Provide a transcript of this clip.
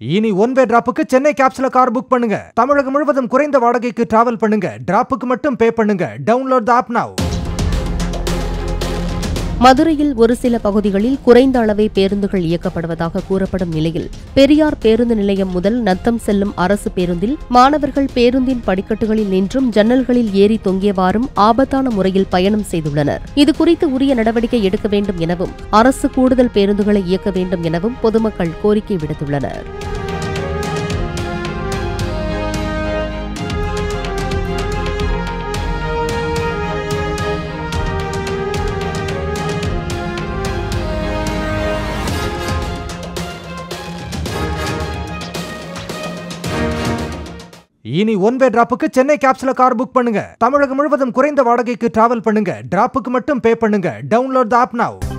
இனி one way டிராப்புக்கு சென்னை கேப்ஸ்ல கார் புக் பண்ணுங்க தமிழகம் முழுவதும் குறைந்த வாடகைக்கு டிராவல் பண்ணுங்க டிராப்புக்கு மட்டும் பே பண்ணுங்க டவுன்லோட் த ஆப் நவ் மதுரையில் ஒரு சில பகுதிகளில் குறைந்த அளவே பேருந்துகள் இயக்கப்படுவதாக கூறப்படும் நிலையில் பெரியார் பேருந்து நிலையம் முதல் நத்தம் செல்லும் அரசு பேருந்தில் மாணவர்கள் பேருந்தின் படிக்கட்டுகளில் நின்றும் ஜன்னல்களில் ஏறி தொங்கியவாறும் ஆபத்தான முறையில் பயணம் செய்துள்ளனர் இதுகுறித்து உரிய நடவடிக்கை எடுக்க வேண்டும் எனவும் அரசு கூடுதல் பேருந்துகளை இயக்க வேண்டும் எனவும் பொதுமக்கள் கோரிக்கை விடுத்துள்ளனர் இனி ஒன் வே டிராப்புக்கு சென்னை கேப்ஸ்ல கார் புக் பண்ணுங்க தமிழகம் முழுவதும் குறைந்த வாடகைக்கு டிராவல் பண்ணுங்க டிராப்புக்கு மட்டும் பே பண்ணுங்க டவுன்லோட் த ஆப் நவ்